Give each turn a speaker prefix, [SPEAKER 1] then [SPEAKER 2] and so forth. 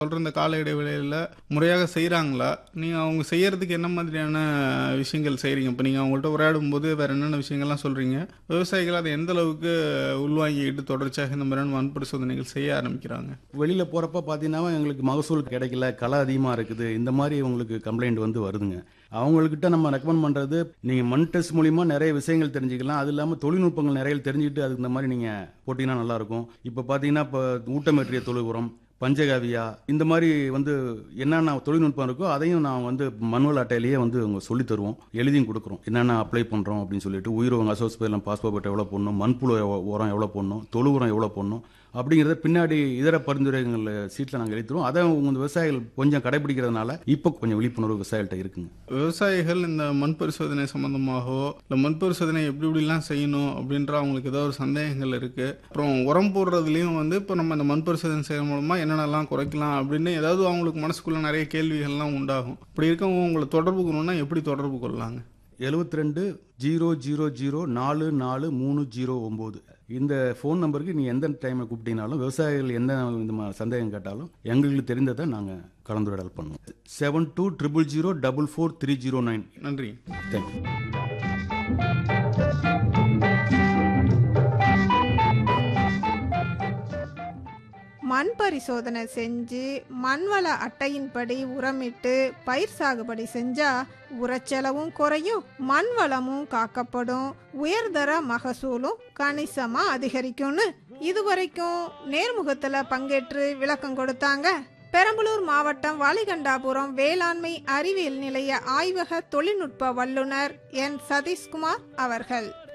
[SPEAKER 1] சொல்கிற இந்த கால இடைவெளியில் முறையாக செய்கிறாங்களா நீங்கள் அவங்க செய்யறதுக்கு என்ன மாதிரியான விஷயங்கள் செய்கிறீங்க இப்போ நீங்கள் அவங்கள்ட்ட உரையாடும் போது வேறு என்னென்ன விஷயங்கள்லாம் சொல்கிறீங்க விவசாயிகள் அதை எந்த அளவுக்கு உள்வாங்கிக்கிட்டு தொடர்ச்சியாக இந்த மாதிரியான மண் பரிசோதனைகள் செய்ய ஆரம்பிக்கிறாங்க
[SPEAKER 2] வெளியில் போகிறப்ப பார்த்தீங்கன்னா எங்களுக்கு மகசூல் கிடைக்கல களை அதிகமாக இருக்குது இந்த மாதிரி உங்களுக்கு கம்ப்ளைண்ட் வந்து வருதுங்க அவங்கக்கிட்ட நம்ம ரெக்கமெண்ட் பண்ணுறது நீங்கள் மண் டெஸ்ட் மூலிமா நிறைய விஷயங்கள் தெரிஞ்சுக்கலாம் அது இல்லாமல் தொழில்நுட்பங்கள் நிறைய தெரிஞ்சுக்கிட்டு அதுக்கு இந்த மாதிரி நீங்கள் போட்டிங்கன்னா நல்லாயிருக்கும் இப்போ பார்த்தீங்கன்னா இப்போ ஊட்டமேற்றிய தொழு உரம் பஞ்சகாவியா இந்த மாதிரி வந்து என்னென்ன தொழில்நுட்பம் இருக்கோ அதையும் நான் வந்து மனுவல் அட்டையிலேயே வந்து அவங்க சொல்லி தருவோம் எழுதியும் கொடுக்குறோம் என்னென்ன அப்ளை பண்ணுறோம் அப்படின்னு சொல்லிட்டு உயிரோங்க அசோஸ்பேலம் பாஸ்போபேட் எவ்வளோ போடணும் மண்புழு எவ்வளோ- உரம் எவ்வளோ போடணும் தொழு உரம் எவ்வளோ போடணும் அப்படிங்கிறத பின்னாடி இதர பரிந்துரைகள் சீட்டில் நாங்கள் எழுதிடுவோம் அதை உங்க விவசாயிகள் கொஞ்சம் கடைபிடிக்கிறதுனால இப்போ கொஞ்சம் விழிப்புணர்வு விவசாயிகள்ட்ட இருக்குங்க
[SPEAKER 1] விவசாயிகள் இந்த மண் பரிசோதனை சம்பந்தமாகவோ இல்லை மண் பரிசோதனை எப்படி எப்படிலாம் செய்யணும் அப்படின்ற அவங்களுக்கு ஏதாவது ஒரு சந்தேகங்கள் இருக்கு அப்புறம் உரம் போடுறதுலையும் வந்து இப்போ நம்ம இந்த மண் பரிசோதனை செய்யறது மூலமா என்னென்னலாம் குறைக்கலாம் அப்படின்னு ஏதாவது அவங்களுக்கு மனசுக்குள்ள நிறைய கேள்விகள்லாம் உண்டாகும் அப்படி இருக்கவங்க உங்களை தொடர்பு கொள்ளணும்னா எப்படி தொடர்பு கொள்ளலாங்க
[SPEAKER 2] எழுபத்தி ரெண்டு ஜீரோ ஜீரோ ஜீரோ நாலு நாலு மூணு ஜீரோ ஒம்பது இந்த ஃபோன் நம்பருக்கு நீ எந்த டைமில் கூப்பிட்டீங்கனாலும் விவசாயிகள் எந்த இந்த மாதிரி சந்தேகம் கேட்டாலும் எங்களுக்கு தெரிந்ததை நாங்கள் கலந்துரையாடல் பண்ணுவோம் seven two triple zero double four three zero nine
[SPEAKER 1] நன்றி
[SPEAKER 2] தேங்க்யூ
[SPEAKER 3] மண் பரிசோதனை செஞ்சு மண்வள அட்டையின்படி உரமிட்டு பயிர் சாகுபடி செஞ்சா உரச்செலவும் குறையும் மண் வளமும் காக்கப்படும் உயர்தர மகசூலும் கணிசமா அதிகரிக்கும்னு இதுவரைக்கும் நேர்முகத்துல பங்கேற்று விளக்கம் கொடுத்தாங்க பெரம்பலூர் மாவட்டம் வாலிகண்டாபுரம் வேளாண்மை அறிவியல் நிலைய ஆய்வக தொழில்நுட்ப வல்லுநர் என் சதீஷ்குமார் அவர்கள்